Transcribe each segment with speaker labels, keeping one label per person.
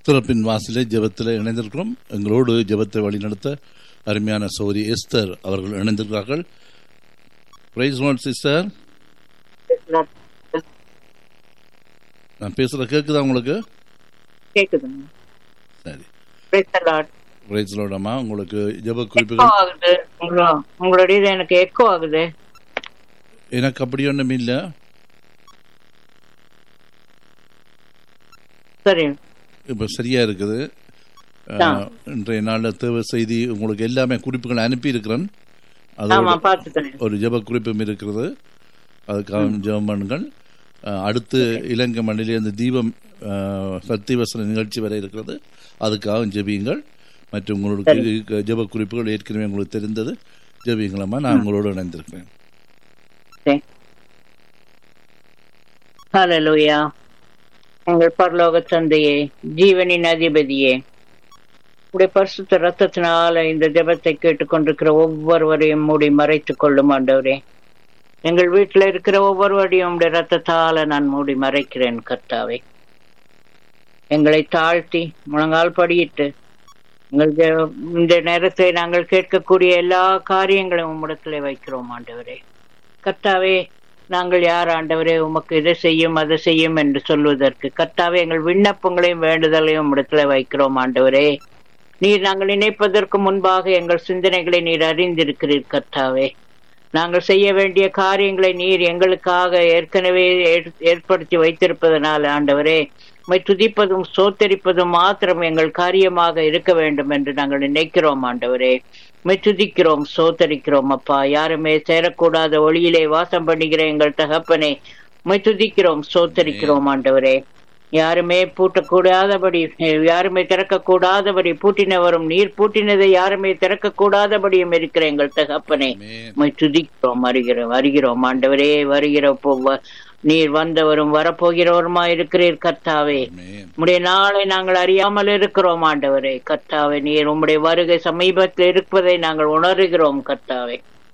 Speaker 1: திறப்பின் வாசலே ஜெபத்தில் இணைந்திருக்கிறோம் எங்களோடு ஜெபத்தை வழிநடத்த அருமையான சௌரி எஸ்தர் அவர்கள் இணைந்திருக்கிறார்கள் பிரைஸ் நோட் சிஸ்டர் நான் பேசுற கேக்குதா உங்களுக்கு
Speaker 2: கேக்குதுங்க
Speaker 1: சரி
Speaker 2: Praise the Lord.
Speaker 1: பிரைஸ் லோடமா உங்களுக்கு ஜெப
Speaker 2: எக்கோ
Speaker 1: குறிப்புகள்
Speaker 2: ஆகுது உங்களோ- உங்களுடைய இது எனக்கு எக்கோ ஆகுது
Speaker 1: எனக்கு அப்படி ஒன்றும் இல்லை
Speaker 2: சரி
Speaker 1: இப்போ சரியா இருக்குது
Speaker 2: ஆ.
Speaker 1: அஹ், இன்றைய நாளில் தேவை செய்தி உங்களுக்கு எல்லாமே குறிப்புகள் அனுப்பி இருக்கிறேன்
Speaker 2: ஆமா
Speaker 1: அதோட
Speaker 2: பாத்துக்கிறேன்
Speaker 1: ஒரு ஜெப குறிப்பும் இருக்கிறது அதுக்காக ஜெபம் பண்ணுங்கள் அஹ், அடுத்து இலங்கை மண்ணிலே இந்த தீபம் அஹ், சத்தியவசன நிகழ்ச்சி வரை இருக்கிறது அதுக்காக ஜெபியுங்கள் மற்றும் உங்களுக்கு இருக்க ஜெப குறிப்புகள் ஏற்கனவே உங்களுக்கு தெரிந்தது ஜெபியுங்களம்மா நான் உங்களோடு இணைந்திருக்கிறேன்
Speaker 2: ஹalleluya எங்கள் பரலோக தந்தையே ஜீவனின் அதிபதியே உடைய பரிசுத்த ரத்தத்தினால இந்த ஜெபத்தை கேட்டுக்கொண்டிருக்கிற ஒவ்வொருவரையும் மூடி மறைத்துக் கொள்ளும் ஆண்டவரே எங்கள் வீட்டில் இருக்கிற ஒவ்வொருவரையும் உடைய ரத்தத்தால நான் மூடி மறைக்கிறேன் கர்த்தாவே எங்களை தாழ்த்தி முழங்கால் படியிட்டு எங்கள் ஜெ- இந்த நேரத்தை நாங்கள் கேட்கக்கூடிய எல்லா காரியங்களையும் உம்மிடத்திலே வைக்கிறோம் ஆண்டவரே கர்த்தாவே நாங்கள் யார் ஆண்டவரே உமக்கு இதை செய்யும் அதை செய்யும் என்று சொல்வதற்கு கர்த்தாவே எங்கள் விண்ணப்பங்களையும் வேண்டுதலையும் இடத்துல வைக்கிறோம் ஆண்டவரே நீர் நாங்கள் நினைப்பதற்கு முன்பாக எங்கள் சிந்தனைகளை நீர் அறிந்திருக்கிறீர் கர்த்தாவே நாங்கள் செய்ய வேண்டிய காரியங்களை நீர் எங்களுக்காக ஏற்கனவே ஏற்- ஏற்படுத்தி வைத்திருப்பதனால் ஆண்டவரே உம்மை துதிப்பதும் சோத்தரிப்பதும் மாத்திரம் எங்கள் காரியமாக இருக்க வேண்டும் என்று நாங்கள் நினைக்கிறோம் ஆண்டவரே உம்மை துதிக்கிறோம் சோத்தரிக்கிறோம் அப்பா யாருமே சேரக்கூடாத ஒளியிலே வாசம் பண்ணுகிற எங்கள் தகப்பனே உம்மை துதிக்கிறோம் சோத்தரிக்கிறோம் ஆண்டவரே யாருமே பூட்டக்கூடாதபடி யாருமே திறக்கக்கூடாதபடி பூட்டினவரும் நீர் பூட்டினதை யாருமே திறக்கக்கூடாதபடியும் இருக்கிற எங்கள் தகப்பனே
Speaker 1: ஆமென்.
Speaker 2: உம்மை துதிக்கிறோம் வருகிறோம் வருகிறோம் ஆண்டவரே வருகிற போ- வ- நீர் வந்தவரும் வரப்போகிறவருமா இருக்கிறீர் கர்த்தாவே
Speaker 1: ஆமென்.
Speaker 2: உம்முடைய நாளை நாங்கள் அறியாமல் இருக்கிறோம் ஆண்டவரே கர்த்தாவே நீர் உம்முடைய வருகை சமீபத்தில் இருப்பதை நாங்கள் உணர்கிறோம் கர்த்தாவே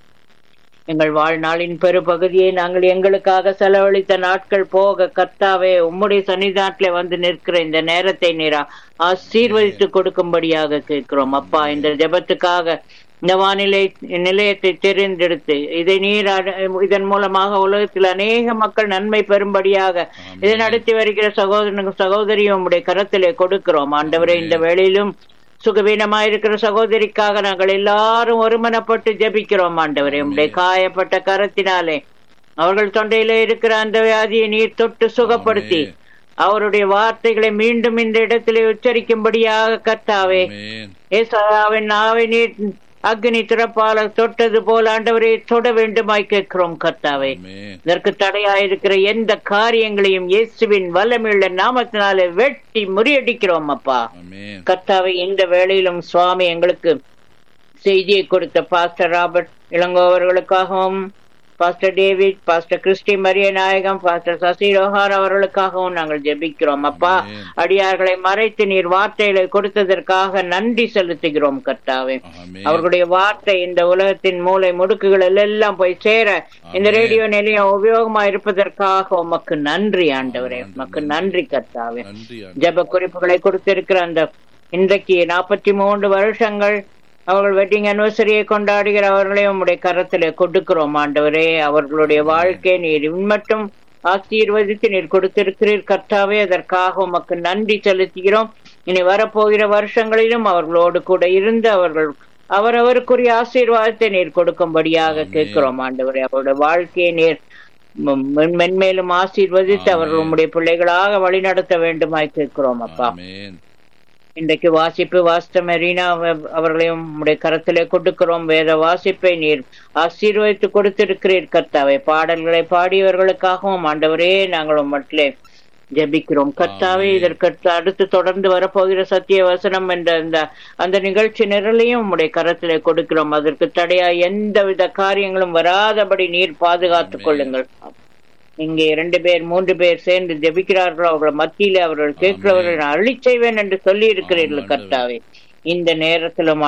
Speaker 2: எங்கள் வாழ்நாளின் பெருபகுதியை நாங்கள் எங்களுக்காக செலவழித்த நாட்கள் போக கர்த்தாவே உம்முடைய சன்னிதானத்திலே வந்து நிற்கிற இந்த நேரத்தை நீரா ஆசீர்வதித்து கொடுக்கும்படியாக கேட்கிறோம் அப்பா இந்த ஜெபத்துக்காக இந்த வானிலை நிலையத்தை தெரிந்தெடுத்து இதை நீர் அட- இதன் மூலமாக உலகத்தில் அநேக மக்கள் நன்மை பெறும்படியாக இதை நடத்தி வருகிற சகோதரனுக்கு சகோதரியும் உம்முடைய கரத்திலே கொடுக்கிறோம் ஆண்டவரே இந்த வேளையிலும் சுகவீனமாயிருக்கிற சகோதரிக்காக நாங்கள் எல்லாரும் ஒருமனப்பட்டு ஜெபிக்கிறோம் ஆண்டவரே உம்முடைய காயப்பட்ட கரத்தினாலே அவர்கள் தொண்டையிலே இருக்கிற அந்த வியாதியை நீர் தொட்டு சுகப்படுத்தி
Speaker 1: ஆமென்.
Speaker 2: அவருடைய வார்த்தைகளை மீண்டும் இந்த இடத்திலே உச்சரிக்கும்படியாக கர்த்தாவே
Speaker 1: ஆமென்.
Speaker 2: ஏசாயாவின் நாவை நீர் அக்னி திறப்பால தொட்டது போல ஆண்டவரை தொட வேண்டுமாய் கேட்கிறோம் கர்த்தாவே
Speaker 1: ஆமென்.
Speaker 2: இதற்கு தடையாயிருக்கிற எந்த காரியங்களையும் இயேசுவின் வல்லமையுள்ள நாமத்தினாலே வெட்டி முறியடிக்கிறோம் அப்பா
Speaker 1: ஆமென்.
Speaker 2: கர்த்தாவை இந்த வேளையிலும் சுவாமி எங்களுக்கு செய்தியை கொடுத்த பாஸ்டர் ராபர்ட் இளங்கோ அவர்களுக்காகவும் pastor David pastor Christy Maria Nayagam pastor Sasi ரோஹார் அவர்களுக்காகவும் நாங்கள் ஜெபிக்கிறோம் அப்பா
Speaker 1: ஆமென்.
Speaker 2: அடியார்களை மறைத்து நீர் வார்த்தைகளை கொடுத்ததற்காக நன்றி செலுத்துகிறோம் கர்த்தாவே
Speaker 1: ஆமென்.
Speaker 2: அவர்களுடைய வார்த்தை இந்த உலகத்தின் மூளை முடுக்குகள் எல்லாம் போய் சேர இந்த
Speaker 1: ஆமென்.
Speaker 2: ரேடியோ நிலையம் உபயோகமா இருப்பதற்காக உமக்கு நன்றி ஆண்டவரே உமக்கு நன்றி கர்த்தாவே
Speaker 1: நன்றி ஆண்டவரே.
Speaker 2: ஜெப குறிப்புகளை கொடுத்திருக்கிற அந்த இன்றைக்கு நாற்பத்தி மூன்று வருஷங்கள் அவர்கள் வெட்டிங் அனிவர்சரியை கொண்டாடுகிற அவர்களையும் உம்முடைய கரத்திலே கொடுக்கிறோம் ஆண்டவரே அவர்களுடைய வாழ்க்கை நீர் மட்டும் ஆசீர்வதித்து நீர் கொடுத்திருக்கிறீர் கர்த்தாவே அதற்காக உமக்கு நன்றி செலுத்துகிறோம் இனி வரப்போகிற வருஷங்களிலும் அவர்களோடு கூட இருந்து அவர்கள் அவரவருக்குரிய ஆசீர்வாதத்தை நீர் கொடுக்கும்படியாக
Speaker 1: ஆமென்.
Speaker 2: கேட்கிறோம் ஆண்டவரே அவருடைய வாழ்க்கையை நீர் மென்- மென்- மென்மேலும் ஆசீர்வதித்து அவர்கள்
Speaker 1: ஆமென்.
Speaker 2: உம்முடைய பிள்ளைகளாக வழிநடத்த வேண்டுமாய் கேட்கிறோம் அப்பா
Speaker 1: ஆமென்.
Speaker 2: இன்றைக்கு வாசிப்பு வாசித்த மெரீனா அவ- அவர்களையும் உம்முடைய கரத்திலே கொடுக்கிறோம் வேத வாசிப்பை நீர் ஆசீர்வதித்து கொடுத்திருக்கிறீர் கர்த்தாவே பாடல்களை பாடியவர்களுக்காகவும் ஆண்டவரே நாங்கள் உம்மட்டிலே ஜெபிக்கிறோம் கர்த்தாவே
Speaker 1: ஆமென்.
Speaker 2: இதற்கு அடுத்து தொடர்ந்து வரப்போகிற சத்திய வசனம் என்ற அந்த அந்த நிகழ்ச்சி நிரலையும் உம்முடைய கரத்திலே கொடுக்கிறோம் அதற்கு தடையா எந்தவித காரியங்களும் வராதபடி நீர் பாதுகாத்துக்
Speaker 1: ஆமென்.
Speaker 2: கொள்ளுங்கள் இங்கே இரண்டு பேர் மூன்று பேர் சேர்ந்து ஜெபிக்கிறார்கள் அவர்கள் மத்தியிலே அவர்கள் கேட்கிறவர்கள் நான் அருளிச் செய்வேன் என்று சொல்லி இருக்கிறீர்கள்
Speaker 1: ஆமாம்,
Speaker 2: கர்த்தாவே இந்த நேரத்திலும்